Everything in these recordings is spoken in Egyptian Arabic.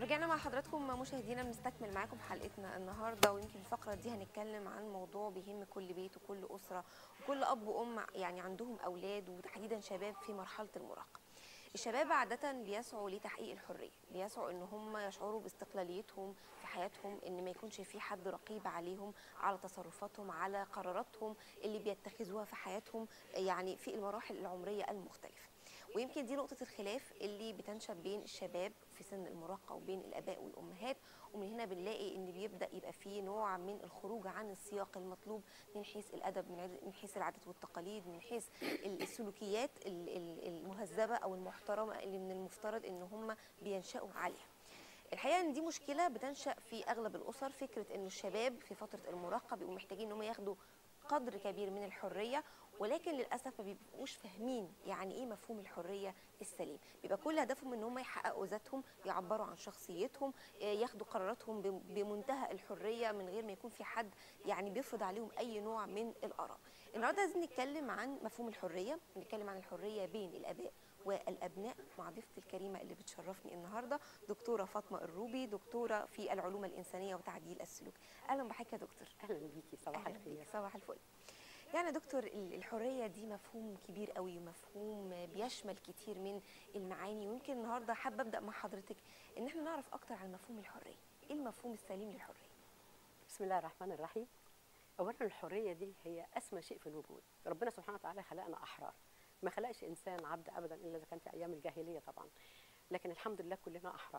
ورجعنا مع حضراتكم مشاهدينا بنستكمل معاكم حلقتنا النهارده ويمكن الفقره دي هنتكلم عن موضوع بيهم كل بيت وكل اسره وكل اب وام يعني عندهم اولاد وتحديدا شباب في مرحله المراهقه. الشباب عادة بيسعوا لتحقيق الحرية بيسعوا ان هم يشعروا باستقلاليتهم في حياتهم ان ما يكونش في حد رقيب عليهم على تصرفاتهم على قراراتهم اللي بيتخذوها في حياتهم يعني في المراحل العمرية المختلفة ويمكن دي نقطة الخلاف اللي بتنشب بين الشباب في سن المراهقة وبين الآباء والأمهات ومن هنا بنلاقي إن بيبدأ يبقى فيه نوع من الخروج عن السياق المطلوب من حيث الأدب من حيث العادات والتقاليد من حيث السلوكيات المهذبة أو المحترمة اللي من المفترض إن هم بينشأوا عليها الحقيقه ان دي مشكله بتنشا في اغلب الاسر فكره ان الشباب في فتره المراهقه بيبقوا محتاجين ان هم ياخدوا قدر كبير من الحريه ولكن للاسف ما بيبقوش فاهمين يعني ايه مفهوم الحريه السليم بيبقى كل هدفهم ان هم يحققوا ذاتهم يعبروا عن شخصيتهم ياخدوا قراراتهم بمنتهى الحريه من غير ما يكون في حد يعني بيفرض عليهم اي نوع من الاراء النهارده عايزين نتكلم عن مفهوم الحريه نتكلم عن الحريه بين الاباء والابناء مع ضيفتي الكريمه اللي بتشرفني النهارده دكتوره فاطمه الروبي دكتوره في العلوم الانسانيه وتعديل السلوك اهلا بحضرتك يا دكتور اهلا بيكي صباح الخير صباح الفل يعني دكتور الحريه دي مفهوم كبير قوي ومفهوم بيشمل كتير من المعاني ويمكن النهارده حابه ابدا مع حضرتك ان احنا نعرف اكتر عن مفهوم الحريه ايه المفهوم السليم للحريه بسم الله الرحمن الرحيم اولا الحريه دي هي اسمى شيء في الوجود ربنا سبحانه وتعالى خلقنا احرار ما خلقش انسان عبد ابدا الا اذا كان في ايام الجاهليه طبعا لكن الحمد لله كلنا احرار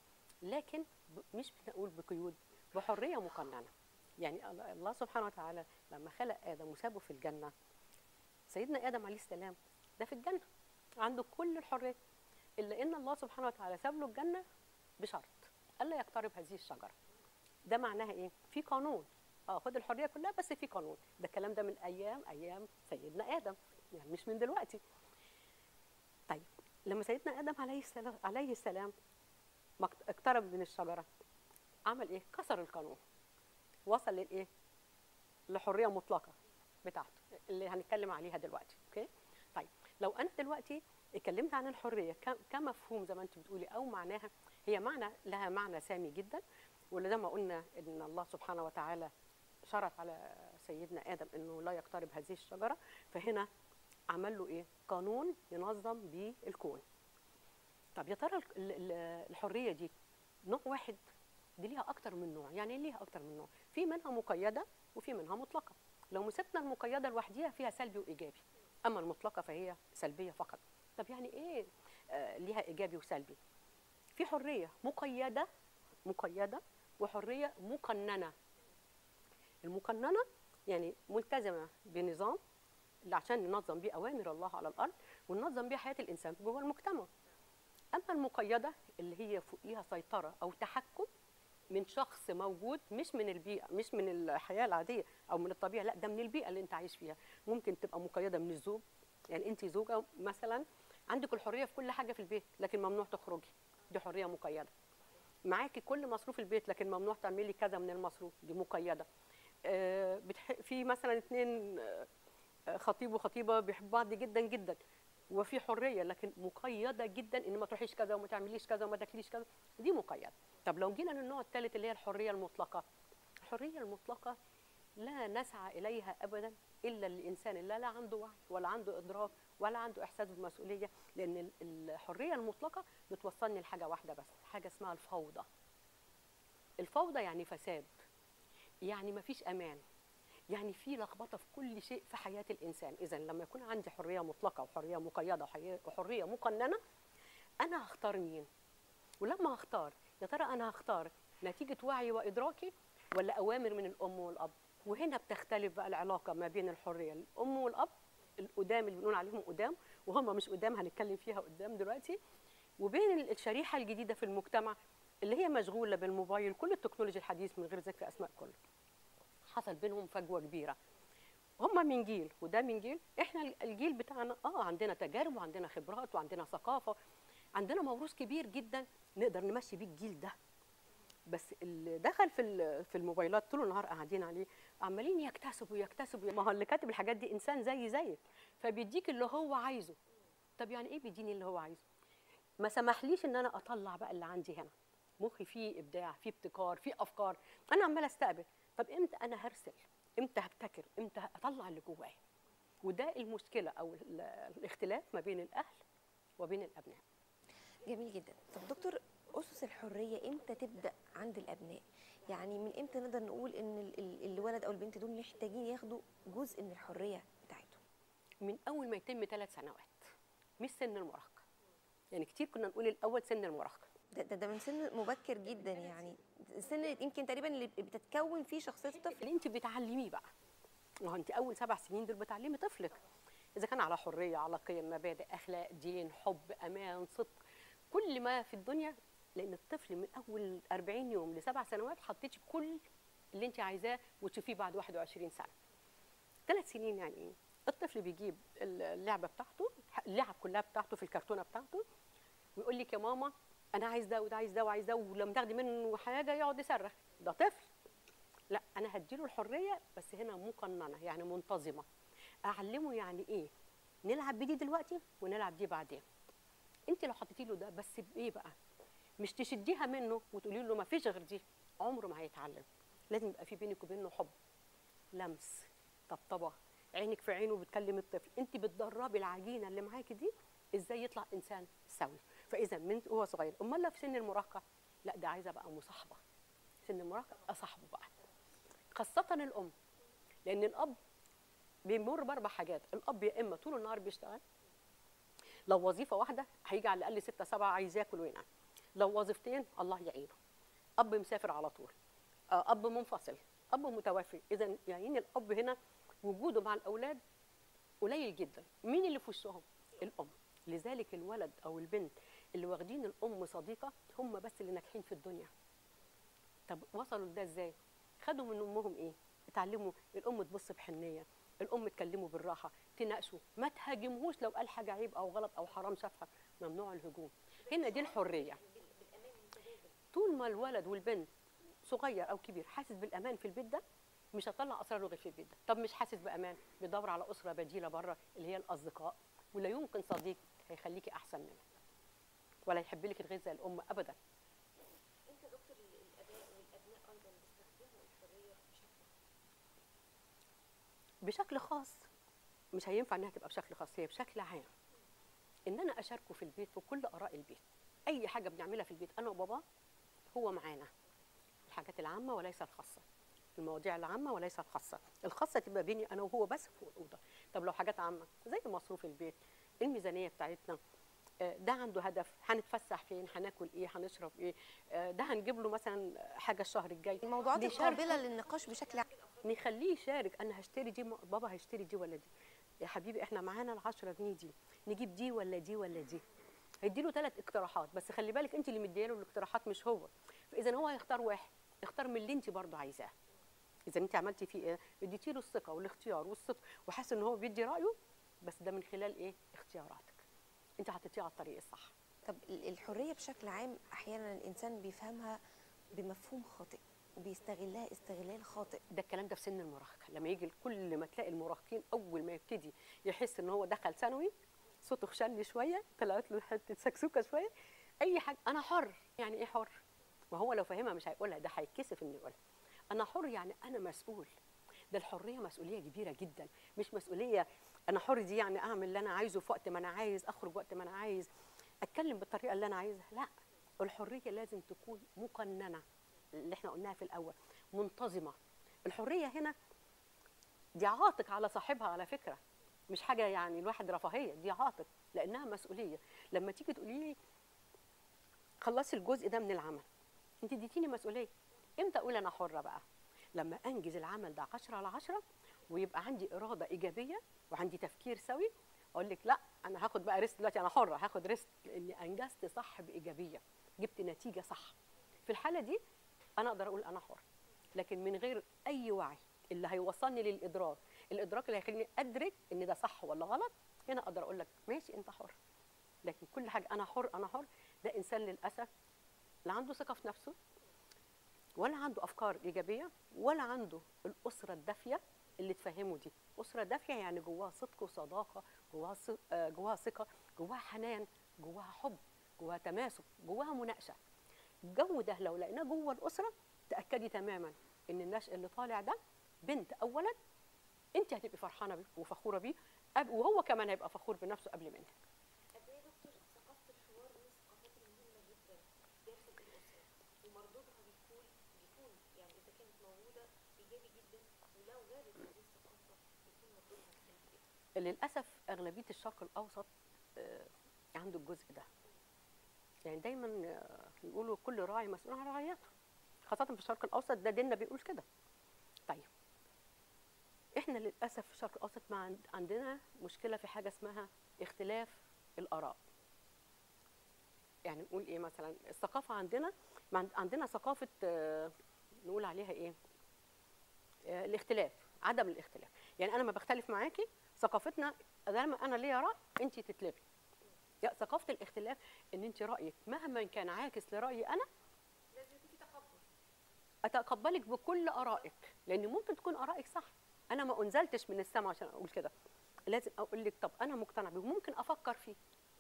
لكن مش بنقول بقيود بحريه مقننه يعني الله سبحانه وتعالى لما خلق ادم وسابه في الجنه سيدنا ادم عليه السلام ده في الجنه عنده كل الحريه الا ان الله سبحانه وتعالى ساب له الجنه بشرط الا يقترب هذه الشجره ده معناها ايه في قانون اه خد الحريه كلها بس في قانون ده الكلام ده من ايام ايام سيدنا ادم يعني مش من دلوقتي طيب لما سيدنا ادم عليه السلام عليه السلام اقترب من الشجره عمل ايه كسر القانون وصل للايه لحريه مطلقه بتاعته اللي هنتكلم عليها دلوقتي اوكي طيب لو انا دلوقتي اتكلمت عن الحريه كمفهوم زي ما انت بتقولي او معناها هي معنى لها معنى سامي جدا وزي ما قلنا ان الله سبحانه وتعالى شرط على سيدنا ادم انه لا يقترب هذه الشجره فهنا عمل له ايه قانون ينظم بيه الكون طب يا ترى الحريه دي نوع واحد دي ليها اكتر من نوع يعني ليها اكتر من نوع في منها مقيده وفي منها مطلقه لو مسكنا المقيده لوحديها فيها سلبي وايجابي اما المطلقه فهي سلبيه فقط طب يعني ايه آه ليها ايجابي وسلبي في حريه مقيده مقيده وحريه مقننه المقننه يعني ملتزمه بنظام عشان ننظم بيه اوامر الله على الارض وننظم بيه حياه الانسان جوه المجتمع اما المقيده اللي هي فوقيها سيطره او تحكم من شخص موجود مش من البيئه مش من الحياه العاديه او من الطبيعه لا ده من البيئه اللي انت عايش فيها ممكن تبقى مقيده من الزوج يعني انت زوجه مثلا عندك الحريه في كل حاجه في البيت لكن ممنوع تخرجي دي حريه مقيده معاكي كل مصروف البيت لكن ممنوع تعملي كذا من المصروف دي مقيده آه بتح... في مثلا اثنين آه خطيب وخطيبه بيحبوا بعض جدا جدا وفي حريه لكن مقيده جدا ان ما تروحيش كذا وما تعمليش كذا وما تاكليش كذا دي مقيده طب لو جينا للنوع الثالث اللي هي الحريه المطلقه الحريه المطلقه لا نسعى اليها ابدا الا الانسان اللي لا عنده وعي ولا عنده ادراك ولا عنده احساس بالمسؤوليه لان الحريه المطلقه بتوصلني لحاجه واحده بس حاجه اسمها الفوضى الفوضى يعني فساد يعني ما فيش امان يعني في لخبطه في كل شيء في حياه الانسان اذا لما يكون عندي حريه مطلقه وحريه مقيده وحريه مقننه انا هختار مين ولما هختار يا ترى انا هختار نتيجه وعي وادراكي ولا اوامر من الام والاب وهنا بتختلف بقى العلاقه ما بين الحريه الام والاب القدام اللي بنقول عليهم قدام وهم مش قدام هنتكلم فيها قدام دلوقتي وبين الشريحه الجديده في المجتمع اللي هي مشغوله بالموبايل كل التكنولوجيا الحديث من غير ذكر اسماء كله حصل بينهم فجوه كبيره هم من جيل وده من جيل احنا الجيل بتاعنا اه عندنا تجارب وعندنا خبرات وعندنا ثقافه عندنا موروث كبير جدا نقدر نمشي بيه الجيل ده بس اللي دخل في في الموبايلات طول النهار قاعدين عليه عمالين يكتسبوا يكتسبوا ما هو اللي كاتب الحاجات دي انسان زي زيك فبيديك اللي هو عايزه طب يعني ايه بيديني اللي هو عايزه ما سمحليش ان انا اطلع بقى اللي عندي هنا مخي فيه ابداع فيه ابتكار فيه افكار انا عماله استقبل طب امتى انا هرسل امتى هبتكر امتى اطلع اللي جوايا وده المشكله او ال- الاختلاف ما بين الاهل وبين الابناء جميل جدا طب دكتور اسس الحريه امتى تبدا عند الابناء يعني من امتى نقدر نقول ان ال- ال- الولد او البنت دول محتاجين ياخدوا جزء من الحريه بتاعتهم من اول ما يتم ثلاث سنوات مش سن المراهقه يعني كتير كنا نقول الاول سن المراهقه ده, ده, ده من سن مبكر جدا يعني السن يمكن تقريبا اللي بتتكون فيه شخصيه الطفل اللي انت بتعلميه بقى ما هو انت اول سبع سنين دول بتعلمي طفلك اذا كان على حريه على قيم مبادئ اخلاق دين حب امان صدق كل ما في الدنيا لان الطفل من اول 40 يوم لسبع سنوات حطيتي كل اللي انت عايزاه وتشوفيه بعد 21 سنه ثلاث سنين يعني ايه الطفل بيجيب اللعبه بتاعته اللعب كلها بتاعته في الكرتونه بتاعته ويقول لك يا ماما انا عايز ده وده عايز ده وعايز ده ولما تاخدي منه حاجه يقعد يصرخ ده طفل لا انا هديله الحريه بس هنا مقننه يعني منتظمه اعلمه يعني ايه نلعب بدي دلوقتي ونلعب دي بعدين انت لو حطيتي له ده بس بايه بقى مش تشديها منه وتقولي له ما فيش غير دي عمره ما هيتعلم لازم يبقى في بينك وبينه حب لمس طبطبه عينك في عينه بتكلم الطفل انت بتدربي العجينه اللي معاكي دي ازاي يطلع انسان سوي فاذا من هو صغير امال لا في سن المراهقه لا ده عايزه بقى مصاحبه سن المراهقه اصاحبه بقى خاصه الام لان الاب بيمر باربع حاجات الاب يا اما طول النهار بيشتغل لو وظيفه واحده هيجي على الاقل ستة سبعة عايز ياكل وينام لو وظيفتين الله يعينه اب مسافر على طول آه، اب منفصل اب متوفي اذا يعني الاب هنا وجوده مع الاولاد قليل جدا مين اللي في وشهم الام لذلك الولد او البنت اللي واخدين الام صديقه هم بس اللي ناجحين في الدنيا طب وصلوا لده ازاي خدوا من امهم ايه اتعلموا الام تبص بحنيه الام تكلمه بالراحه تناقشه ما تهاجمهوش لو قال حاجه عيب او غلط او حرام شافها ممنوع الهجوم هنا دي الحريه طول ما الولد والبنت صغير او كبير حاسس بالامان في البيت ده مش هطلع اسراره غير في البيت ده طب مش حاسس بامان بيدور على اسره بديله بره اللي هي الاصدقاء ولا يمكن صديق هيخليكي احسن منه ولا يحب لك الغير زي الام ابدا انت دكتور الاباء والابناء ايضا بيستخدموا الحريه بشكل بشكل خاص مش هينفع انها تبقى بشكل خاص هي بشكل عام ان انا اشاركه في البيت في كل اراء البيت اي حاجه بنعملها في البيت انا وبابا هو معانا الحاجات العامه وليس الخاصه المواضيع العامه وليس الخاصه الخاصه تبقى بيني انا وهو بس في الاوضه طب لو حاجات عامه زي مصروف البيت الميزانيه بتاعتنا آه، ده عنده هدف هنتفسح فين هناكل ايه هنشرب ايه آه، ده هنجيب له مثلا حاجه الشهر الجاي الموضوعات نشاركه. القابله للنقاش بشكل عام نخليه يشارك انا هشتري دي م- بابا هيشتري دي ولا دي يا حبيبي احنا معانا ال 10 جنيه دي نجيب دي ولا دي ولا دي هيديله ثلاث اقتراحات بس خلي بالك انت اللي مدياله الاقتراحات مش هو فاذا هو هيختار واحد اختار من اللي انت برضه عايزاه اذا انت عملتي فيه ايه اديتي له الثقه والاختيار والصدق وحاسس ان هو بيدي رايه بس ده من خلال ايه اختياراتك انت حطيتيه على الطريق الصح طب ال- الحريه بشكل عام احيانا الانسان بيفهمها بمفهوم خاطئ وبيستغلها استغلال خاطئ ده الكلام ده في سن المراهقه لما يجي كل ما تلاقي المراهقين اول ما يبتدي يحس ان هو دخل ثانوي صوته خشن شويه طلعت له حته سكسوكه شويه اي حاجه انا حر يعني ايه حر ما هو لو فاهمها مش هيقولها ده هيتكسف انه يقولها انا حر يعني انا مسؤول ده الحريه مسؤوليه كبيره جدا مش مسؤوليه انا حر دي يعني اعمل اللي انا عايزه في وقت ما انا عايز اخرج وقت ما انا عايز اتكلم بالطريقه اللي انا عايزها لا الحريه لازم تكون مقننه اللي احنا قلناها في الاول منتظمه الحريه هنا دي عاتق على صاحبها على فكره مش حاجه يعني الواحد رفاهيه دي عاتق لانها مسؤوليه لما تيجي تقولي لي خلصي الجزء ده من العمل انت اديتيني مسؤوليه امتى اقول انا حره بقى لما انجز العمل ده 10 على 10 ويبقى عندي اراده ايجابيه وعندي تفكير سوي اقول لك لا انا هاخد بقى ريست دلوقتي انا حره هاخد ريست لاني انجزت صح بايجابيه جبت نتيجه صح في الحاله دي انا اقدر اقول انا حر لكن من غير اي وعي اللي هيوصلني للادراك الادراك اللي هيخليني ادرك ان ده صح ولا غلط هنا اقدر اقول لك ماشي انت حر لكن كل حاجه انا حر انا حر ده انسان للاسف لا عنده ثقه في نفسه ولا عنده افكار ايجابيه ولا عنده الاسره الدافيه اللي تفهمه دي اسره دافيه يعني جواها صدق وصداقه جواها ث- آه، جواها ثقه جواها حنان جواها حب جواها تماسك جواها مناقشه الجو ده لو لقيناه جوه الاسره تاكدي تماما ان النشء اللي طالع ده بنت او ولد انت هتبقي فرحانه بيه وفخوره بيه أب- وهو كمان هيبقى فخور بنفسه قبل منك قد ايه يا دكتور ثقافه الحوار من الثقافات المهمه جدا داخل الاسره ومردودها بيكون بيكون يعني اذا كانت موجوده ايجابي جدا ولو غابت هذه الثقافه بيكون مردودها سلبي جدا للاسف اغلبيه الشرق الاوسط آه، عنده الجزء ده يعني دايما آه، يقولوا كل راعي مسؤول عن رعيته خاصه في الشرق الاوسط ده ديننا بيقول كده طيب احنا للاسف في الشرق الاوسط ما عند- عندنا مشكله في حاجه اسمها اختلاف الاراء يعني نقول ايه مثلا الثقافه عندنا ما عند- عندنا ثقافه آه، نقول عليها ايه آه، الاختلاف عدم الاختلاف يعني انا ما بختلف معاكي ثقافتنا دايما انا ليا راي انت تتلبي يا ثقافه الاختلاف ان انت رايك مهما كان عاكس لرايي انا لازم يكون في تقبل اتقبلك بكل ارائك لان ممكن تكون ارائك صح انا ما انزلتش من السماء عشان اقول كده لازم اقول لك طب انا مقتنع بيه وممكن افكر فيه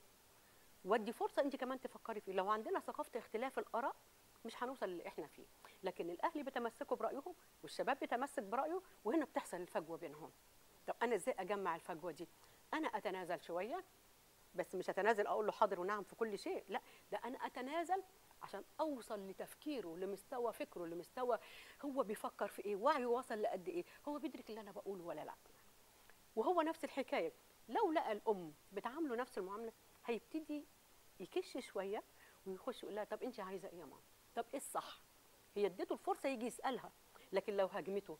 ودي فرصه انت كمان تفكري فيه لو عندنا ثقافه اختلاف الاراء مش هنوصل اللي احنا فيه لكن الاهل بيتمسكوا برايهم والشباب بيتمسك برايه وهنا بتحصل الفجوه بينهم طب انا ازاي اجمع الفجوه دي انا اتنازل شويه بس مش اتنازل اقول له حاضر ونعم في كل شيء لا ده انا اتنازل عشان اوصل لتفكيره لمستوى فكره لمستوى هو بيفكر في ايه وعيه وصل لقد ايه هو بيدرك اللي انا بقوله ولا لا وهو نفس الحكايه لو لقى الام بتعامله نفس المعامله هيبتدي يكش شويه ويخش يقول لها طب انت عايزه ايه يا ماما طب ايه الصح هي اديته الفرصه يجي يسالها لكن لو هاجمته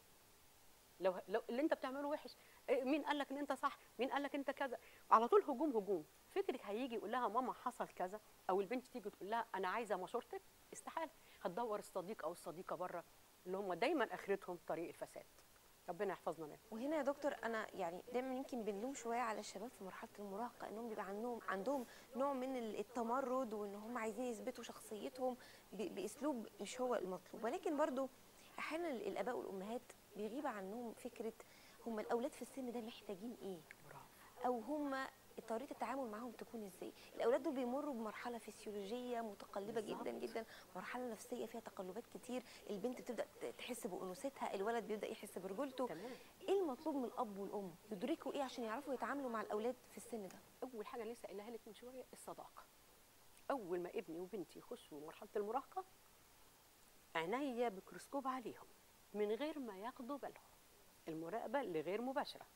لو لو اللي انت بتعمله وحش إيه مين قال لك ان انت صح مين قال لك انت كذا على طول هجوم هجوم فكرك هيجي يقول لها ماما حصل كذا او البنت تيجي تقول لها انا عايزه مشورتك استحاله هتدور الصديق او الصديقه بره اللي هم دايما اخرتهم طريق الفساد ربنا يحفظنا منهم وهنا يا دكتور انا يعني دايما يمكن بنلوم شويه على الشباب في مرحله المراهقه انهم بيبقى عندهم عندهم نوع من ال- التمرد وان هم عايزين يثبتوا شخصيتهم ب- باسلوب مش هو المطلوب ولكن برضو احيانا ال- الاباء والامهات بيغيب عنهم فكره هم الاولاد في السن ده محتاجين ايه او هم طريقه التعامل معاهم تكون ازاي الاولاد دول بيمروا بمرحله فسيولوجيه متقلبه جدا جدا مرحله نفسيه فيها تقلبات كتير البنت بتبدا ت- تحس بانوثتها الولد بيبدا يحس برجولته تمام ايه المطلوب من الاب والام يدركوا ايه عشان يعرفوا يتعاملوا مع الاولاد في السن ده اول حاجه لسه قايلها لك من شويه الصداقه اول ما ابني وبنتي يخشوا مرحله المراهقه عينيا بكروسكوب عليهم من غير ما ياخدوا بالهم المراقبه اللي غير مباشره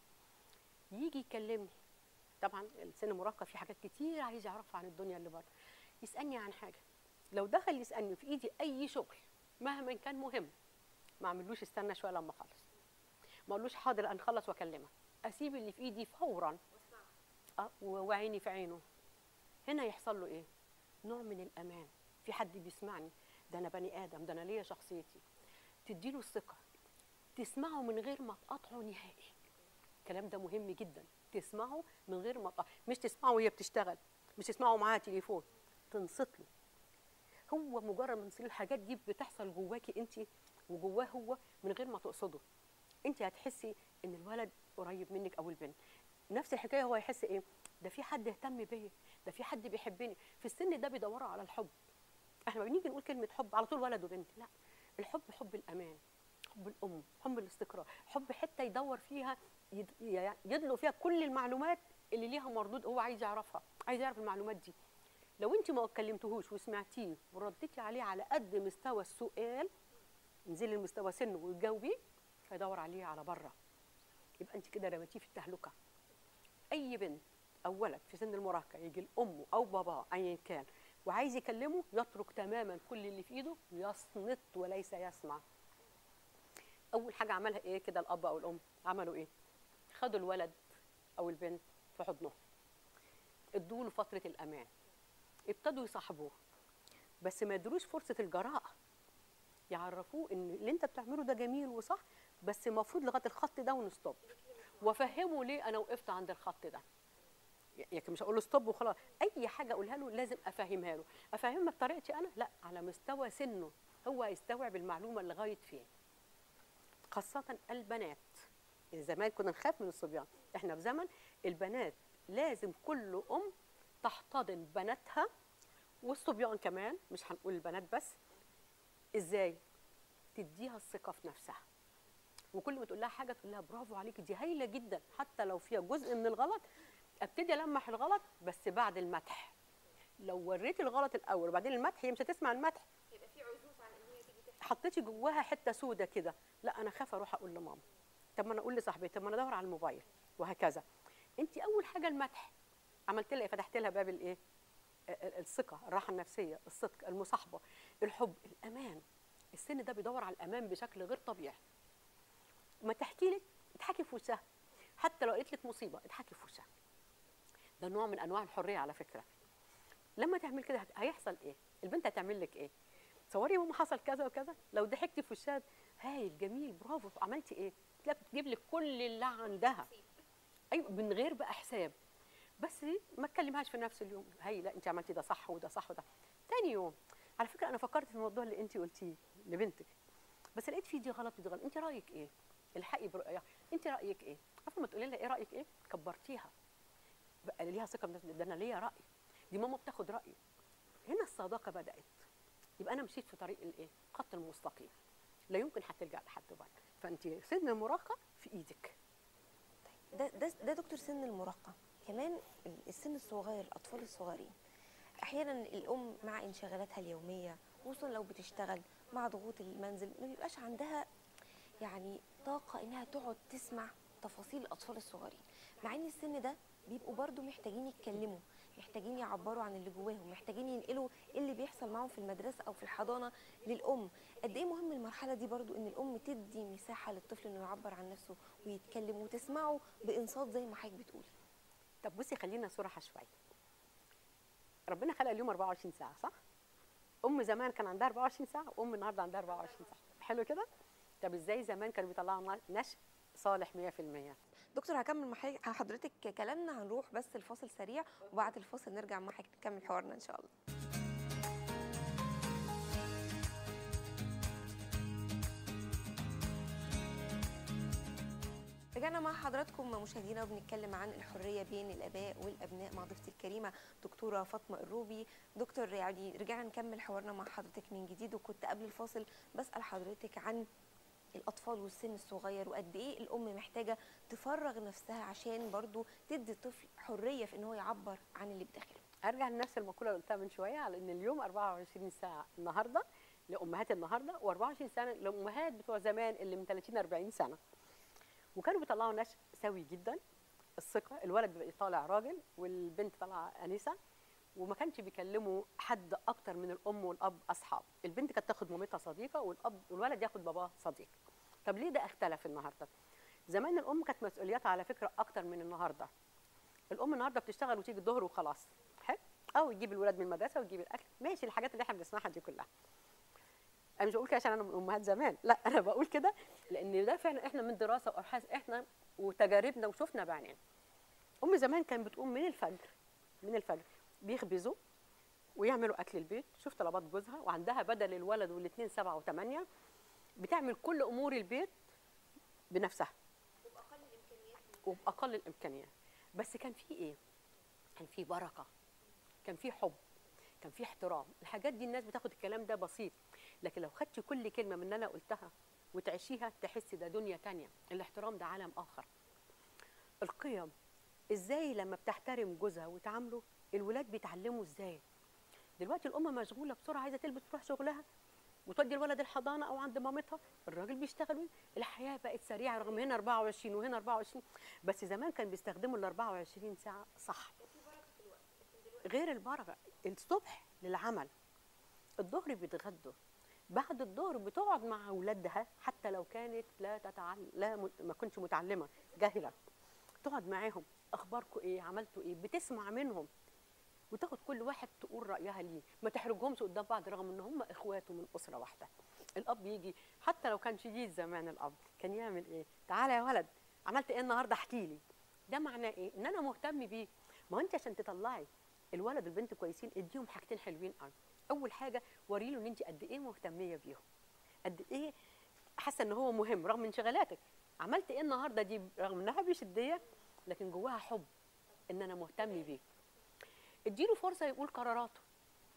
يجي يكلمني طبعا السن المراهقه في حاجات كتير عايز يعرفها عن الدنيا اللي بره يسالني عن حاجه لو دخل يسالني في ايدي اي شغل مهما كان مهم ما اعملوش استنى شويه لما اخلص ما اقولوش حاضر انا اخلص واكلمك اسيب اللي في ايدي فورا اه و- وعيني في عينه هنا يحصل له ايه نوع من الامان في حد بيسمعني ده انا بني ادم ده انا ليا شخصيتي تديله الثقه تسمعه من غير ما تقاطعه نهائي الكلام ده مهم جدا تسمعه من غير ما تقاطعه مش تسمعه وهي بتشتغل مش تسمعه معاها تليفون تنصت له هو مجرد من صير الحاجات دي بتحصل جواكي انت وجواه هو من غير ما تقصده انت هتحسي ان الولد قريب منك او البنت نفس الحكايه هو يحس ايه ده في حد اهتم بيا ده في حد بيحبني في السن ده بيدوروا على الحب احنا لما بنيجي نقول كلمه حب على طول ولد وبنت لا الحب حب الامان حب الام حب الاستقرار حب حته يدور فيها يد- ي- يدلق فيها كل المعلومات اللي ليها مردود هو عايز يعرفها عايز يعرف المعلومات دي لو انت ما كلمتهوش وسمعتيه ورديتي عليه على قد مستوى السؤال انزلي لمستوى سنه وتجاوبيه هيدور عليه على بره يبقى انت كده رميتيه في التهلكه اي بنت او ولد في سن المراهقه يجي لامه او باباه ايا كان وعايز يكلمه يترك تماما كل اللي في ايده ويصمت وليس يسمع اول حاجه عملها ايه كده الاب او الام عملوا ايه خدوا الولد او البنت في حضنهم ادوا له فتره الامان ابتدوا يصاحبوه بس ما يدروش فرصه الجراءه يعرفوه ان اللي انت بتعمله ده جميل وصح بس المفروض لغايه الخط ده ونستوب وافهمه ليه انا وقفت عند الخط ده يعني مش هقول له ستوب وخلاص اي حاجه اقولها له لازم افهمها له افهمها بطريقتي انا لا على مستوى سنه هو يستوعب المعلومه لغايه فين خاصه البنات زمان كنا نخاف من الصبيان احنا في زمن البنات لازم كل ام تحتضن بناتها والصبيان كمان مش هنقول البنات بس ازاي تديها الثقه في نفسها وكل ما تقول لها حاجه تقول لها برافو عليكي دي هايله جدا حتى لو فيها جزء من الغلط ابتدي المح الغلط بس بعد المدح لو وريتي الغلط الاول وبعدين المدح هي مش هتسمع المدح يبقى في عزوف عن ان هي تيجي تحكي حطيتي جواها حته سودة كده لا انا خاف اروح اقول لماما طب ما انا اقول لصاحبتي طب ما انا ادور على الموبايل وهكذا انت اول حاجه المدح عملت لها ايه فتحت لها باب الايه ال- ال- الثقه الراحه النفسيه الصدق المصاحبه الحب الامان السن ده بيدور على الامان بشكل غير طبيعي ما تحكي لك اضحكي في وشها حتى لو قالت لك مصيبه اضحكي في وشها ده نوع من انواع الحريه على فكره لما تعمل كده هت- هيحصل ايه البنت هتعمل لك ايه تصوري ماما حصل كذا وكذا لو ضحكتي في وشها هايل جميل برافو عملتي ايه تلاقي بتجيب لك كل اللي عندها ايوه من غير بقى حساب بس ما تكلمهاش في نفس اليوم هي لا انت عملتي ده صح وده صح وده تاني يوم على فكره انا فكرت في الموضوع اللي انت قلتيه لبنتك بس لقيت فيه دي غلط ودي غلط انت رايك ايه الحقي برؤيها انت رايك ايه عارفه ما تقولي لها ايه رايك ايه كبرتيها بقى ليها ثقه بنفسها ده انا ليا راي دي ماما بتاخد رايي هنا الصداقه بدات يبقى انا مشيت في طريق الايه خط المستقيم لا يمكن هتلجا لحد بعد فانت سن المراهقه في ايدك ده ده ده دكتور سن المراهقه كمان السن الصغير الاطفال الصغيرين احيانا الام مع انشغالاتها اليوميه خصوصا لو بتشتغل مع ضغوط المنزل ما بيبقاش عندها يعني طاقه انها تقعد تسمع تفاصيل الاطفال الصغيرين مع ان السن ده بيبقوا برضو محتاجين يتكلموا محتاجين يعبروا عن اللي جواهم محتاجين ينقلوا إيه اللي بيحصل معاهم في المدرسه او في الحضانه للام قد ايه مهم المرحله دي برضو ان الام تدي مساحه للطفل انه يعبر عن نفسه ويتكلم وتسمعه بانصات زي ما حضرتك بتقولي طب بصي خلينا صراحه شويه ربنا خلق اليوم 24 ساعه صح ام زمان كان عندها 24 ساعه وام النهارده عندها 24 ساعه حلو كده طب ازاي زمان كانوا بيطلعوا نشء صالح 100% دكتور هكمل مع حضرتك- حضرتك كلامنا هنروح بس الفاصل سريع وبعد الفاصل نرجع مع حضرتك نكمل حوارنا ان شاء الله رجعنا مع حضراتكم مشاهدينا وبنتكلم عن الحريه بين الاباء والابناء مع ضيفتي الكريمه دكتوره فاطمه الروبي دكتور يعني رجعنا نكمل حوارنا مع حضرتك من جديد وكنت قبل الفاصل بسال حضرتك عن الاطفال والسن الصغير وقد ايه الام محتاجه تفرغ نفسها عشان برضو تدي الطفل حريه في ان هو يعبر عن اللي بداخله ارجع لنفس المقوله اللي قلتها من شويه على ان اليوم 24 ساعه النهارده لامهات النهارده و24 سنه لامهات بتوع زمان اللي من 30 40 سنه وكانوا بيطلعوا نشء سوي جدا الثقه الولد بيبقى طالع راجل والبنت طالعه انسه وما كانش بيكلموا حد اكتر من الام والاب اصحاب البنت كانت تاخد مامتها صديقه والاب والولد ياخد باباه صديق طب ليه ده اختلف النهارده زمان الام كانت مسؤولياتها على فكره اكتر من النهارده الام النهارده بتشتغل وتيجي الظهر وخلاص حلو او يجيب الولاد من المدرسه ويجيب الاكل ماشي الحاجات اللي احنا بنسمعها دي كلها انا مش بقول كده عشان انا من امهات زمان لا انا بقول كده لان ده فعلا احنا من دراسه وابحاث احنا وتجاربنا وشفنا بعينينا ام زمان كانت بتقوم من الفجر من الفجر بيخبزوا ويعملوا اكل البيت شوف طلبات جوزها وعندها بدل الولد والاثنين سبعه وثمانيه بتعمل كل امور البيت بنفسها وباقل الامكانيات بس كان في ايه كان في بركه كان في حب كان في احترام الحاجات دي الناس بتاخد الكلام ده بسيط لكن لو خدتي كل كلمه من اللي انا قلتها وتعيشيها تحسي ده دنيا تانية الاحترام ده عالم اخر القيم ازاي لما بتحترم جوزها وتعامله الولاد بيتعلموا ازاي دلوقتي الام مشغوله بسرعه عايزه تلبس تروح شغلها وتودي الولد الحضانه او عند مامتها الراجل بيشتغل الحياه بقت سريعه رغم هنا 24 وهنا 24 بس زمان كان بيستخدموا ال 24 ساعه صح غير البركه الصبح للعمل الظهر بيتغدوا بعد الظهر بتقعد مع اولادها حتى لو كانت لا تتعلم لا م- ما كنتش متعلمه جاهله تقعد معاهم اخباركم ايه عملتوا ايه بتسمع منهم وتاخد كل واحد تقول رايها ليه ما تحرجهمش قدام بعض رغم ان هم اخواته من اسره واحده الاب يجي حتى لو كان شديد زمان الاب كان يعمل ايه تعالى يا ولد عملت ايه النهارده احكي لي ده معناه ايه ان انا مهتم بيه ما هو انت عشان تطلعي الولد والبنت كويسين اديهم حاجتين حلوين قوي اول حاجه وري له ان انت قد ايه مهتميه بيهم قد ايه حاسه ان هو مهم رغم انشغالاتك عملت ايه النهارده دي رغم انها بشديه لكن جواها حب ان انا مهتم بيه اديله فرصه يقول قراراته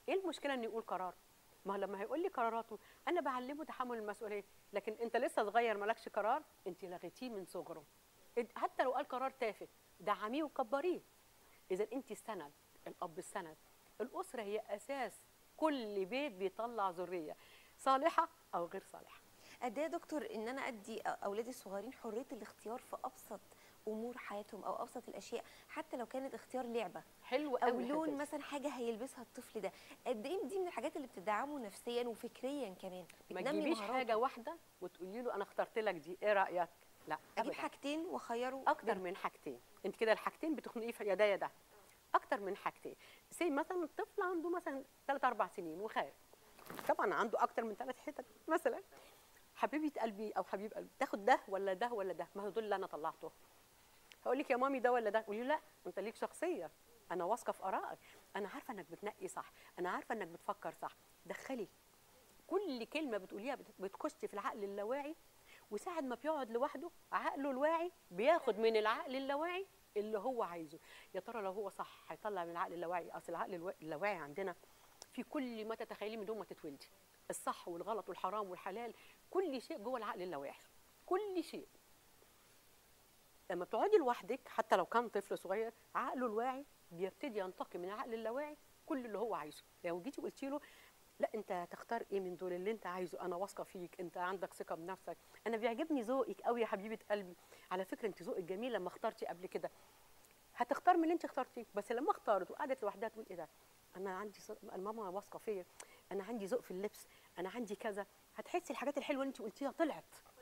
ايه المشكله ان يقول قرار ما هو لما هيقول لي قراراته انا بعلمه تحمل المسؤوليه لكن انت لسه صغير مالكش قرار انت لغيتيه من صغره إد- حتى لو قال قرار تافه دعميه وكبريه اذا انت السند الاب السند الاسره هي اساس كل بيت بيطلع ذريه صالحه او غير صالحه قد ايه يا دكتور ان انا ادي اولادي الصغيرين حريه الاختيار في ابسط امور حياتهم او ابسط الاشياء حتى لو كانت اختيار لعبه حلو او قوي لون مثلا حاجه هيلبسها الطفل ده قد ايه دي من الحاجات اللي بتدعمه نفسيا وفكريا كمان ما بتنمي تجيبيش مهاراته. حاجه واحده وتقولي له انا اخترت لك دي ايه رايك لا اجيب أبداً. حاجتين واخيره اكتر بينهم. من حاجتين انت كده الحاجتين بتخنقيه في يدايا ده اكتر من حاجتين سي مثلا الطفل عنده مثلا 3 4 سنين وخايف طبعا عنده اكتر من ثلاث حتت مثلا حبيبه قلبي او حبيب قلبي تاخد ده ولا ده ولا ده ما هو دول اللي انا طلعته هقول لك يا مامي ده ولا ده قولي لا انت ليك شخصيه انا واثقه في ارائك انا عارفه انك بتنقي صح انا عارفه انك بتفكر صح دخلي كل كلمه بتقوليها بت- بتخش في العقل اللاواعي وساعة ما بيقعد لوحده عقله الواعي بياخد من العقل اللاواعي اللي هو عايزه يا ترى لو هو صح هيطلع من العقل اللاواعي اصل العقل الوا- اللاواعي عندنا في كل ما تتخيليه من دون ما تتولدي الصح والغلط والحرام والحلال كل شيء جوه العقل اللاواعي كل شيء لما بتقعدي لوحدك حتى لو كان طفل صغير عقله الواعي بيبتدي ينتقي من العقل اللاواعي كل اللي هو عايزه لو جيتي قلتي له لا انت تختار ايه من دول اللي انت عايزه انا واثقه فيك انت عندك ثقه بنفسك انا بيعجبني ذوقك قوي يا حبيبه قلبي على فكره انت ذوقك جميل لما اخترتي قبل كده هتختار من اللي انت اخترتيه بس لما اختارت وقعدت لوحدها تقول ايه ده انا عندي ث- الماما واثقه فيا انا عندي ذوق في اللبس انا عندي كذا هتحسي الحاجات الحلوه اللي انت قلتيها طلعت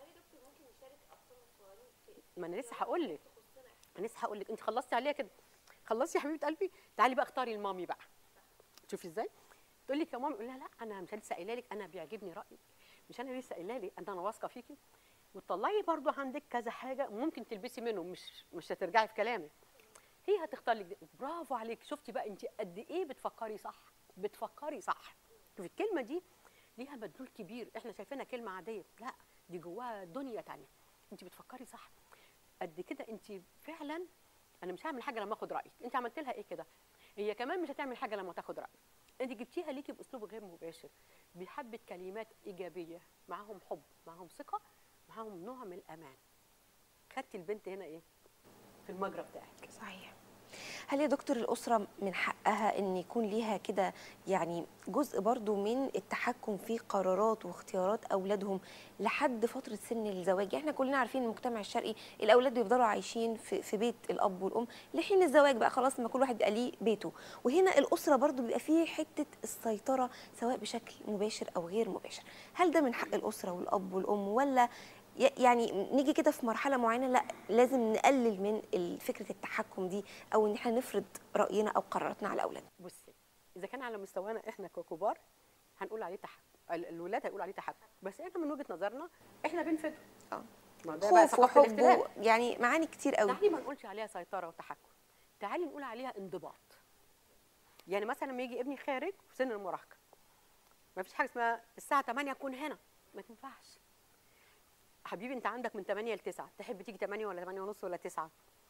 ما انا لسه هقول لك انا لسه هقول لك انت خلصتي عليها كده خلصتي يا حبيبه قلبي تعالي بقى اختاري المامي بقى شوفي ازاي تقول لك يا مامي قول لها لا انا مش لسه قايله لك انا بيعجبني رايك مش انا لسه قايله لك انا انا واثقه فيكي وتطلعي برضو عندك كذا حاجه ممكن تلبسي منهم مش مش هترجعي في كلامك هي هتختار لك دي. برافو عليك شفتي بقى انت قد ايه بتفكري صح بتفكري صح شوفي الكلمه دي ليها مدلول كبير احنا شايفينها كلمه عاديه لا دي جواها دنيا تانية انت بتفكري صح قد كده انت فعلا انا مش هعمل حاجه لما اخد رايك انت عملت لها ايه كده هي كمان مش هتعمل حاجه لما تاخد رايك انت جبتيها ليكي باسلوب غير مباشر بحبه كلمات ايجابيه معاهم حب معاهم ثقه معاهم نوع من الامان خدتي البنت هنا ايه في المجرى بتاعك صحيح هل يا دكتور الأسرة من حقها أن يكون ليها كده يعني جزء برضو من التحكم في قرارات واختيارات أولادهم لحد فترة سن الزواج احنا كلنا عارفين المجتمع الشرقي الأولاد بيفضلوا عايشين في, في بيت الأب والأم لحين الزواج بقى خلاص ما كل واحد بيبقى ليه بيته وهنا الأسرة برضو بيبقى فيه حتة السيطرة سواء بشكل مباشر أو غير مباشر هل ده من حق الأسرة والأب والأم ولا ي- يعني نيجي كده في مرحله معينه لا لازم نقلل من ال- فكره التحكم دي او ان احنا نفرض راينا او قراراتنا على اولادنا بصي اذا كان على مستوانا احنا ككبار هنقول عليه تحكم ال- الولاد هيقولوا عليه تحكم بس احنا من وجهه نظرنا احنا بنفيد اه ما ده بقى خوف ثقافة وحب الاختلاف. و- يعني معاني كتير قوي تعالي ما نقولش عليها سيطره وتحكم تعالي نقول عليها انضباط يعني مثلا لما يجي ابني خارج في سن المراهقه ما فيش حاجه اسمها الساعه 8 اكون هنا ما تنفعش حبيبي انت عندك من 8 ل 9 تحب تيجي 8 ولا 8 ونص ولا 9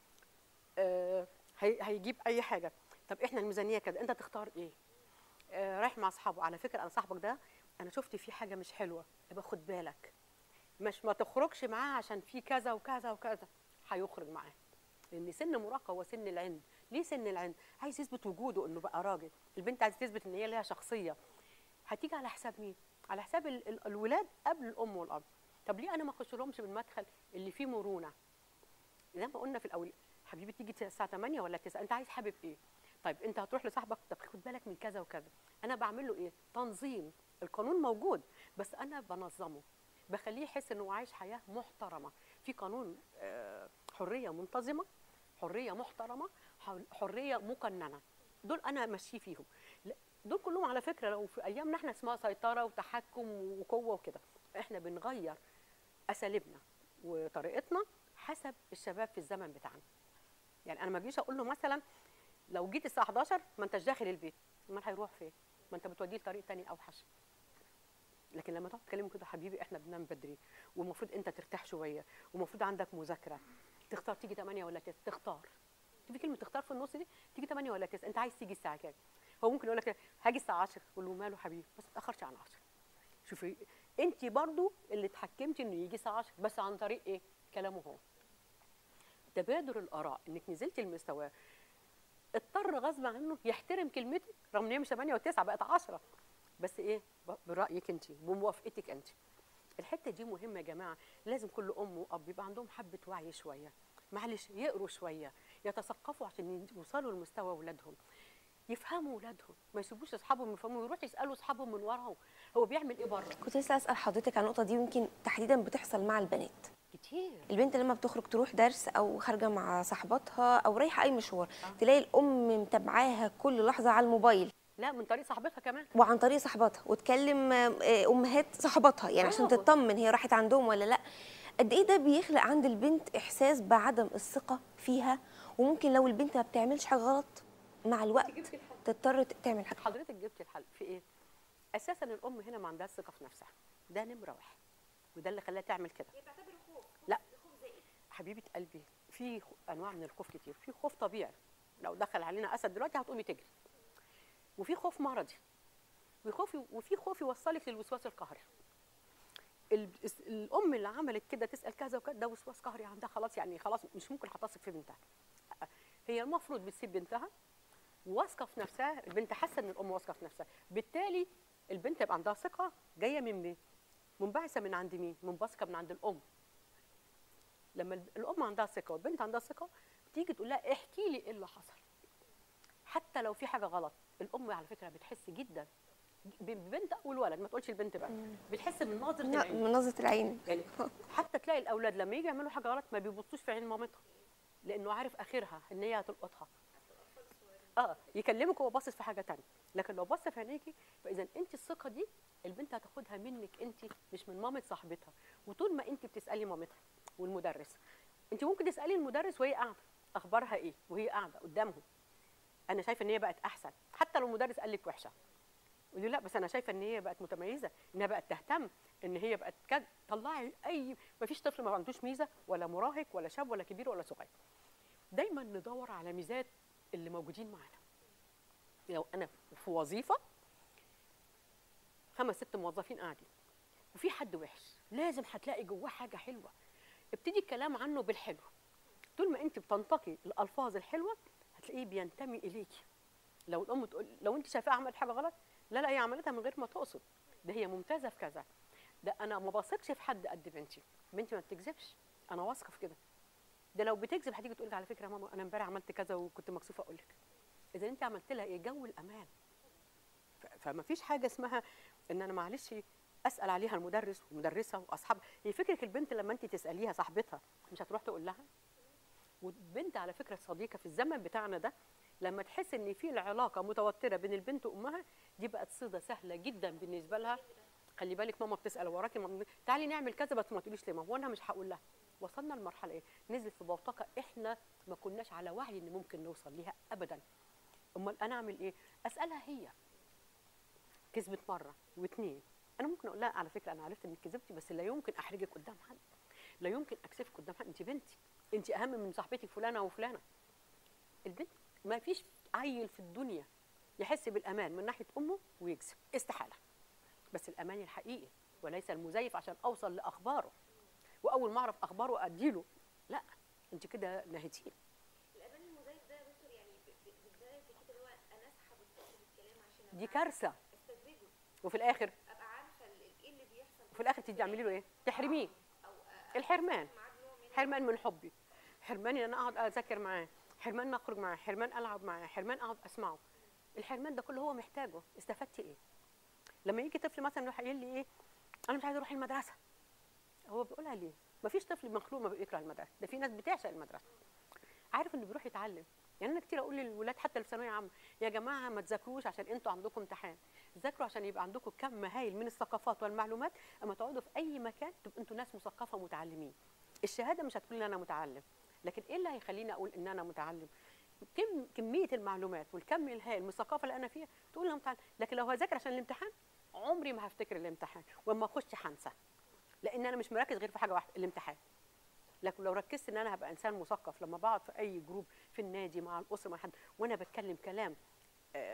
آه هي- هيجيب اي حاجه طب احنا الميزانيه كده انت تختار ايه آه رايح مع اصحابه على فكره انا صاحبك ده انا شفت فيه حاجه مش حلوه يبقى خد بالك مش ما تخرجش معاه عشان في كذا وكذا وكذا هيخرج معاه لان سن المراهقه هو سن العند ليه سن العند عايز يثبت وجوده انه بقى راجل البنت عايزه تثبت ان هي ليها شخصيه هتيجي على حساب مين على حساب ال- ال- الولاد قبل الام والاب طب ليه انا ما اخش لهمش بالمدخل اللي فيه مرونه زي ما قلنا في الاول حبيبي تيجي الساعه 8 ولا 9 انت عايز حابب ايه طيب انت هتروح لصاحبك طب خد بالك من كذا وكذا انا بعمل له ايه تنظيم القانون موجود بس انا بنظمه بخليه يحس انه عايش حياه محترمه في قانون آه، حريه منتظمه حريه محترمه حر- حريه مقننه دول انا ماشيه فيهم لا، دول كلهم على فكره لو في ايامنا احنا اسمها سيطره وتحكم وقوه وكده احنا بنغير اساليبنا وطريقتنا حسب الشباب في الزمن بتاعنا يعني انا ما اجيش اقول له مثلا لو جيت الساعه 11 ما انتش داخل البيت امال هيروح فين ما انت بتوديه لطريق تاني اوحش لكن لما تقعد تكلمه كده حبيبي احنا بننام بدري والمفروض انت ترتاح شويه ومفروض عندك مذاكره تختار تيجي 8 ولا 9 تختار شوفي كلمه تختار في النص دي تيجي 8 ولا 9 انت عايز تيجي الساعه كام هو ممكن يقول لك هاجي الساعه 10 قول له ماله حبيبي بس ما تاخرش عن 10 شوفي انت برضو اللي اتحكمتي انه يجي الساعه 10 بس عن طريق ايه كلامه هو تبادر الاراء انك نزلتي المستوى اضطر غصب عنه يحترم كلمتك رغم ان هي مش 8 و9 بقت 10 بس ايه ب- برايك انت بموافقتك انت الحته دي مهمه يا جماعه لازم كل ام واب يبقى عندهم حبه وعي شويه معلش يقروا شويه يتثقفوا عشان يوصلوا لمستوى اولادهم يفهموا اولادهم ما يسيبوش اصحابهم يفهموا ويروحوا يسالوا اصحابهم من وراهم هو بيعمل ايه بره كنت لسه اسال حضرتك عن النقطه دي ويمكن تحديدا بتحصل مع البنات كتير البنت لما بتخرج تروح درس او خارجه مع صاحباتها او رايحه اي مشوار تلاقي الام متابعاها كل لحظه على الموبايل لا من طريق صاحبتها كمان وعن طريق صاحباتها وتكلم آه، امهات صاحباتها يعني عشان آه. تطمن هي راحت عندهم ولا لا قد ايه ده بيخلق عند البنت احساس بعدم الثقه فيها وممكن لو البنت ما بتعملش حاجه غلط مع الوقت تضطر ت- تعمل حاجه حضرتك جبتي الحل في ايه اساسا الام هنا ما عندهاش ثقه في نفسها ده نمره واحد وده اللي خلاها تعمل كده لا حبيبه قلبي في خ- انواع من الخوف كتير في خوف طبيعي لو دخل علينا اسد دلوقتي هتقومي تجري وفي خوف مرضي وخوف وفي خوف يوصلك للوسواس القهري ال- الس- الام اللي عملت كده تسال كذا وكذا ده وسواس قهري عندها خلاص يعني خلاص مش ممكن هتثق في بنتها هي المفروض بتسيب بنتها واثقه في نفسها البنت حاسه ان الام واثقه في نفسها بالتالي البنت يبقى عندها ثقه جايه من مين منبعثه من عند مين منبثقه من عند الام لما الب- الام عندها ثقه والبنت عندها ثقه تيجي تقول لها احكي لي ايه اللي حصل حتى لو في حاجه غلط الام على فكره بتحس جدا بالبنت او الولد ما تقولش البنت بقى بتحس من نظره لا، العين من نظره العين يعني حتى تلاقي الاولاد لما يجي يعملوا حاجه غلط ما بيبصوش في عين مامتها لانه عارف اخرها ان هي هتلقطها اه يكلمك وهو باصص في حاجه تانية لكن لو بص في عينيكي فاذا انت الثقه دي البنت هتاخدها منك انت مش من مامه صاحبتها وطول ما انت بتسالي مامتها والمدرس انت ممكن تسالي المدرس وهي قاعده اخبارها ايه وهي قاعده قدامهم انا شايفه ان هي بقت احسن حتى لو المدرس قال لك وحشه قولي لا بس انا شايفه ان هي بقت متميزه انها بقت تهتم ان هي بقت كد طلعي اي ما فيش طفل ما عندوش ميزه ولا مراهق ولا شاب ولا كبير ولا صغير دايما ندور على ميزات اللي موجودين معانا لو انا في وظيفه خمس ست موظفين قاعدين وفي حد وحش لازم هتلاقي جواه حاجه حلوه ابتدي الكلام عنه بالحلو طول ما انت بتنتقي الالفاظ الحلوه هتلاقيه بينتمي اليكي لو الام تقول لو انت شايفاها عملت حاجه غلط لا لا هي عملتها من غير ما تقصد ده هي ممتازه في كذا ده انا ما بثقش في حد قد بنتي بنتي ما بتكذبش انا واثقه في كده ده لو بتكذب هتيجي تقول لك على فكره يا ماما انا امبارح عملت كذا وكنت مكسوفه اقول لك اذا انت عملت لها ايه جو الامان ف- فما فيش حاجه اسمها ان انا معلش اسال عليها المدرس والمدرسه واصحاب هي فكره البنت لما انت تساليها صاحبتها مش هتروح تقول لها والبنت على فكره الصديقه في الزمن بتاعنا ده لما تحس ان في العلاقه متوتره بين البنت وامها دي بقت صيده سهله جدا بالنسبه لها خلي بالك ماما بتسال وراكي ماما تعالي نعمل كذا بس ما تقوليش ليه ماما وانا مش هقول لها وصلنا لمرحله ايه نزل في بوتقه احنا ما كناش على وعي ان ممكن نوصل ليها ابدا امال انا اعمل ايه اسالها هي كذبت مره واثنين انا ممكن اقول لها على فكره انا عرفت انك كذبتي بس لا يمكن احرجك قدام حد لا يمكن اكسفك قدام حد انت بنتي انت اهم من صاحبتك فلانه وفلانه البنت ما فيش عيل في الدنيا يحس بالامان من ناحيه امه ويكذب استحاله بس الامان الحقيقي وليس المزيف عشان اوصل لاخباره واول ما اعرف اخباره اديله لا انت كده نهيتيه الامان المزيف ده يا دكتور يعني ب- ب- بالبلد كده اللي هو انا اسحب الطفل بالكلام عشان دي أبقى كارثه استدرجه وفي الاخر ابقى عارفه ال- ايه اللي بيحصل وفي الاخر تيجي تعملي له ايه تحرميه او أ- الحرمان معاه نوع من حرمان من حبي حرمان ان انا اقعد اذاكر معاه حرمان ان اخرج معاه حرمان العب معاه حرمان اقعد اسمعه الحرمان ده كله هو محتاجه استفدتي ايه لما يجي طفل مثلا يروح قايل لي ايه انا مش عايز اروح المدرسه هو بيقولها ليه ما فيش طفل مخلوق ما بيكره المدرسه ده في ناس بتعشق المدرسه عارف انه بيروح يتعلم يعني انا كتير اقول للولاد حتى اللي في ثانويه عامه يا جماعه ما تذاكروش عشان انتوا عندكم امتحان ذاكروا عشان يبقى عندكم كم هايل من الثقافات والمعلومات اما تقعدوا في اي مكان تبقوا انتوا ناس مثقفه ومتعلمين الشهاده مش هتقول لي انا متعلم لكن ايه اللي هيخليني اقول ان انا متعلم كم كميه المعلومات والكم الهائل من الثقافه اللي انا فيها تقول انا متعلم لكن لو هذاكر عشان الامتحان عمري ما هفتكر الامتحان واما اخش هنسى لان انا مش مركز غير في حاجه واحده الامتحان لكن لو ركزت ان انا هبقى انسان مثقف لما بقعد في اي جروب في النادي مع الاسره مع حد وانا بتكلم كلام آه،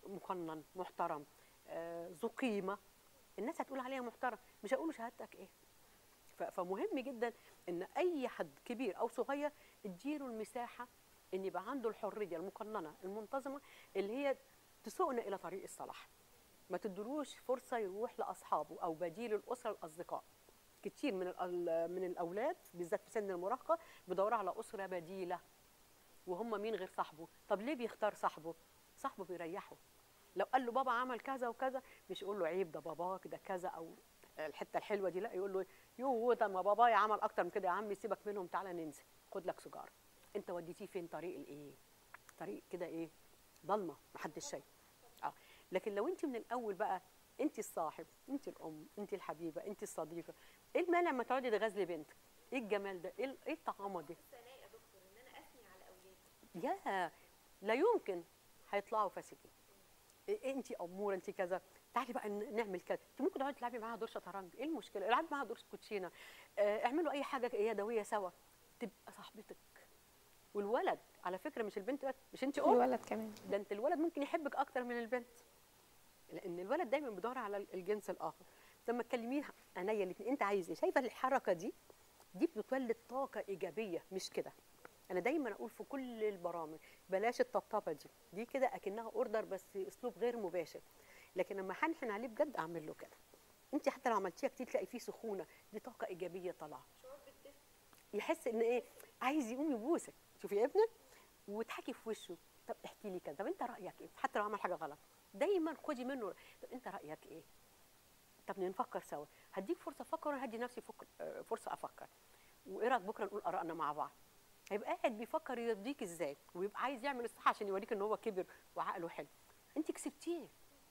مقنن محترم آه، ذو قيمه الناس هتقول عليها محترم مش هيقولوا شهادتك ايه ف- فمهم جدا ان اي حد كبير او صغير اديله المساحه ان يبقى عنده الحريه المقننه المنتظمه اللي هي تسوقنا الى طريق الصلاح ما تدلوش فرصه يروح لاصحابه او بديل الاسره الاصدقاء كتير من الأل- من الاولاد بالذات في سن المراهقه بيدوروا على اسره بديله وهم مين غير صاحبه طب ليه بيختار صاحبه صاحبه بيريحه لو قال له بابا عمل كذا وكذا مش يقول له عيب ده باباك ده كذا او الحته الحلوه دي لا يقول له يوه ده ما بابايا عمل اكتر من كده يا عمي سيبك منهم تعالى ننزل خد لك سيجاره انت وديتيه فين طريق الايه طريق كده ايه ضلمه محدش شايف اه لكن لو انت من الاول بقى انت الصاحب انت الام انت الحبيبه انت الصديقه ايه المانع لما تقعدي تغازلي بنتك ايه الجمال ده ايه ال- ايه الطعامه دي ثناء يا دكتور ان انا اثني على اولادي يا لا يمكن هيطلعوا فاسدين إيه انت اموره انت كذا تعالي بقى ن- نعمل كذا انت ممكن تقعدي تلعبي معاها دور شطرنج ايه المشكله العبي معاها دور كوتشينه آه، اعملوا اي حاجه يدويه سوا تبقى صاحبتك والولد على فكره مش البنت بس مش انت ام الولد كمان ده انت الولد ممكن يحبك اكتر من البنت لان الولد دايما بيدور على الجنس الاخر لما تكلميه عينيا الاثنين انت عايز ايه شايفه الحركه دي دي بتولد طاقه ايجابيه مش كده انا دايما اقول في كل البرامج بلاش الطبطبه دي دي كده اكنها اوردر بس اسلوب غير مباشر لكن لما حنحن عليه بجد اعمل له كده انت حتى لو عملتيها كتير تلاقي فيه سخونه دي طاقه ايجابيه طالعه شعور بالدفء يحس ان ايه عايز يقوم يبوسك شوفي يا ابنك وتحكي في وشه طب احكي لي كده طب انت رايك ايه حتى لو عمل حاجه غلط دايما خدي منه طب انت رايك ايه طب نفكر سوا هديك فرصه افكر وانا هدي نفسي فك... آه، فرصه افكر وايه رايك بكره نقول ارائنا مع بعض هيبقى قاعد بيفكر يرضيك ازاي ويبقى عايز يعمل الصح عشان يوريك ان هو كبر وعقله حلو انت كسبتيه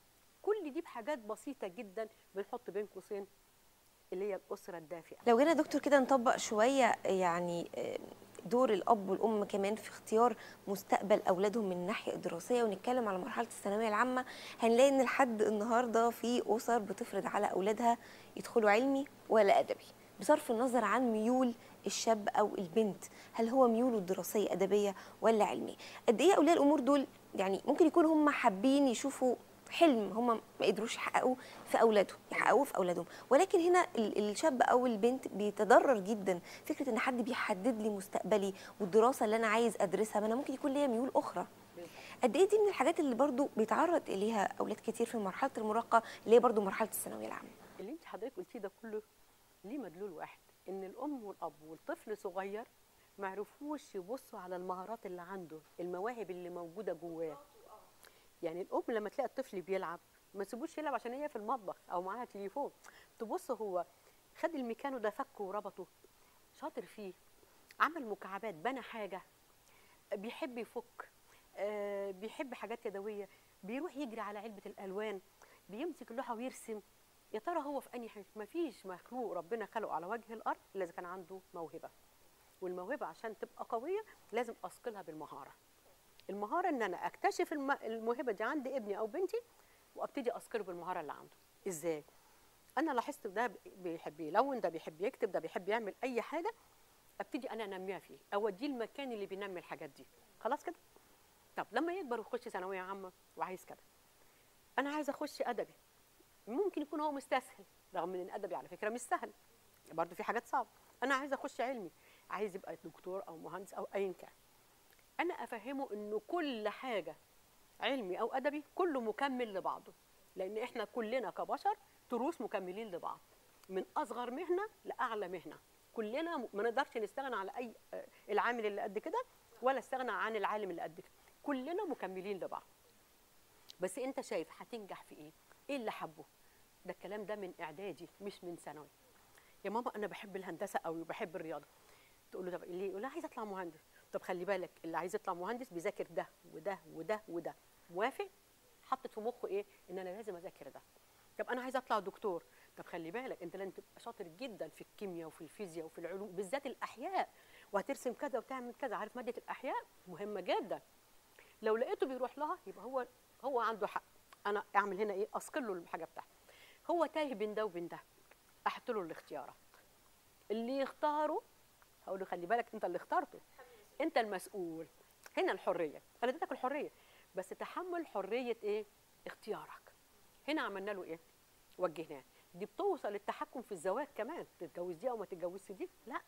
كل دي بحاجات بسيطه جدا بنحط بين قوسين اللي هي الاسره الدافئه لو جينا دكتور كده نطبق شويه يعني آه، دور الاب والام كمان في اختيار مستقبل اولادهم من الناحيه الدراسيه ونتكلم على مرحله الثانويه العامه هنلاقي ان لحد النهارده في اسر بتفرض على اولادها يدخلوا علمي ولا ادبي بصرف النظر عن ميول الشاب او البنت هل هو ميوله الدراسيه ادبيه ولا علمي قد ايه اولياء الامور دول يعني ممكن يكون هم حابين يشوفوا حلم هم ما قدروش يحققوه في اولادهم يحققوه في اولادهم ولكن هنا ال- الشاب او البنت بيتضرر جدا فكره ان حد بيحدد لي مستقبلي والدراسه اللي انا عايز ادرسها ما انا ممكن يكون ليا ميول اخرى قد ايه دي من الحاجات اللي برضو بيتعرض اليها اولاد كتير في مرحله المراهقه اللي هي برضو مرحله الثانويه العامه اللي انت حضرتك قلتيه ده كله ليه مدلول واحد ان الام والاب والطفل صغير ما عرفوش يبصوا على المهارات اللي عنده المواهب اللي موجوده جواه يعني الام لما تلاقي الطفل بيلعب ما تسيبوش يلعب عشان هي في المطبخ او معاها تليفون تبص هو خد الميكانو ده فكه وربطه شاطر فيه عمل مكعبات بنى حاجه بيحب يفك آه، بيحب حاجات يدويه بيروح يجري على علبه الالوان بيمسك اللوحه ويرسم يا ترى هو في انهي حاجه مفيش مخلوق ربنا خلقه على وجه الارض الا اذا كان عنده موهبه والموهبه عشان تبقى قويه لازم اثقلها بالمهاره المهاره ان انا اكتشف الم- الموهبه دي عند ابني او بنتي وابتدي اثقله بالمهاره اللي عنده ازاي انا لاحظت ده بيحب يلون ده بيحب يكتب ده بيحب يعمل اي حاجه ابتدي انا انميها فيه اوديه المكان اللي بينمي الحاجات دي خلاص كده طب لما يكبر ويخش ثانويه عامه وعايز كده انا عايز اخش ادبي ممكن يكون هو مستسهل رغم ان الادبي على فكره مش سهل برضه في حاجات صعبه انا عايز اخش علمي عايز يبقى دكتور او مهندس او ايا كان انا افهمه انه كل حاجه علمي او ادبي كله مكمل لبعضه لان احنا كلنا كبشر تروس مكملين لبعض من اصغر مهنه لاعلى مهنه كلنا م- ما نقدرش نستغنى على اي آه، العامل اللي قد كده ولا استغنى عن العالم اللي قد كده كلنا مكملين لبعض بس انت شايف هتنجح في ايه ايه اللي حبه ده الكلام ده من اعدادي مش من ثانوي يا ماما انا بحب الهندسه او بحب الرياضه تقول له طب ليه يقول لها عايز اطلع مهندس طب خلي بالك اللي عايز يطلع مهندس بيذاكر ده وده وده وده موافق حطت في مخه ايه ان انا لازم اذاكر ده طب انا عايز اطلع دكتور طب خلي بالك انت لازم تبقى شاطر جدا في الكيمياء وفي الفيزياء وفي العلوم بالذات الاحياء وهترسم كذا وتعمل كذا عارف ماده الاحياء مهمه جدا لو لقيته بيروح لها يبقى هو هو عنده حق انا اعمل هنا ايه اثقل له الحاجه بتاعته هو تايه بين ده وبين ده احط له الاختيارات اللي يختاره هقول له خلي بالك انت اللي اخترته انت المسؤول هنا الحريه انا اديتك الحريه بس تحمل حريه ايه اختيارك هنا عملنا له ايه وجهناه دي بتوصل للتحكم في الزواج كمان تتجوز دي او ما تتجوزش دي لا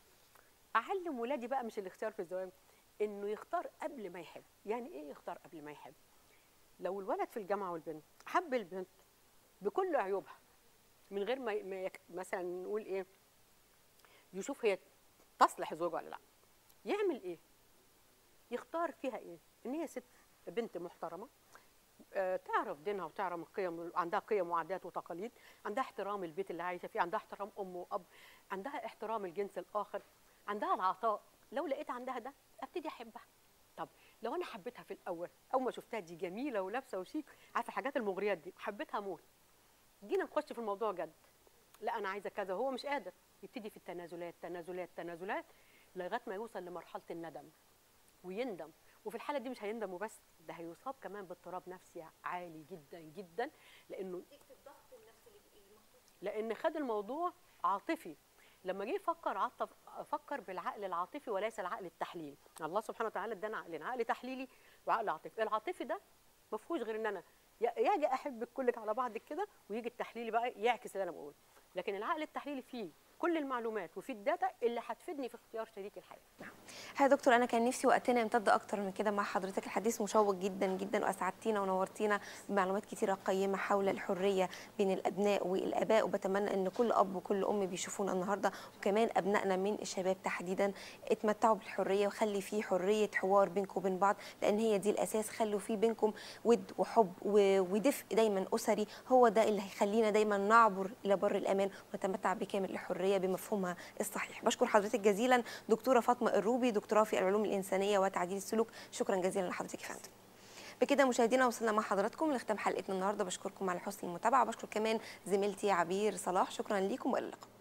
اعلم ولادي بقى مش الاختيار في الزواج انه يختار قبل ما يحب يعني ايه يختار قبل ما يحب لو الولد في الجامعه والبنت حب البنت بكل عيوبها من غير ما ما يك- مثلا نقول ايه يشوف هي تصلح زوجه ولا لا يعمل ايه يختار فيها ايه ان هي ست بنت محترمه آه، تعرف دينها وتعرف القيم عندها قيم وعادات وتقاليد عندها احترام البيت اللي عايشه فيه عندها احترام ام واب عندها احترام الجنس الاخر عندها العطاء لو لقيت عندها ده ابتدي احبها طب لو انا حبيتها في الاول اول ما شفتها دي جميله ولابسه وشيك عارفه الحاجات المغريات دي حبيتها موت جينا نخش في الموضوع جد لا انا عايزه كذا هو مش قادر يبتدي في التنازلات تنازلات تنازلات لغايه ما يوصل لمرحله الندم ويندم وفي الحاله دي مش هيندم وبس ده هيصاب كمان باضطراب نفسي عالي جدا جدا لانه نتيجه الضغط النفسي اللي اللي محطوط لان خد الموضوع عاطفي لما جه يفكر عطف فكر بالعقل العاطفي وليس العقل التحليلي الله سبحانه وتعالى ادانا عقلين عقل تحليلي وعقل عاطفي العاطفي ده ما فيهوش غير ان انا يا- يجي احبك كلك على بعض كده ويجي التحليلي بقى يعكس اللي انا بقوله لكن العقل التحليلي فيه كل المعلومات وفيه الداتا اللي هتفيدني في اختيار شريك الحياه يا دكتور انا كان نفسي وقتنا يمتد اكتر من كده مع حضرتك الحديث مشوق جدا جدا واسعدتينا ونورتينا بمعلومات كتيره قيمه حول الحريه بين الابناء والاباء وبتمنى ان كل اب وكل ام بيشوفونا النهارده وكمان ابنائنا من الشباب تحديدا اتمتعوا بالحريه وخلي في حريه حوار بينكم وبين بعض لان هي دي الاساس خلوا في بينكم ود وحب و- ودفء دايما اسري هو ده اللي هيخلينا دايما نعبر الى بر الامان ونتمتع بكامل الحريه بمفهومها الصحيح بشكر حضرتك جزيلا دكتوره فاطمه الروبي دكتوراه في العلوم الانسانيه وتعديل السلوك شكرا جزيلا لحضرتك يا فندم بكده مشاهدينا وصلنا مع حضراتكم لختام حلقتنا النهارده بشكركم على حسن المتابعه بشكر كمان زميلتي عبير صلاح شكرا ليكم والى اللقاء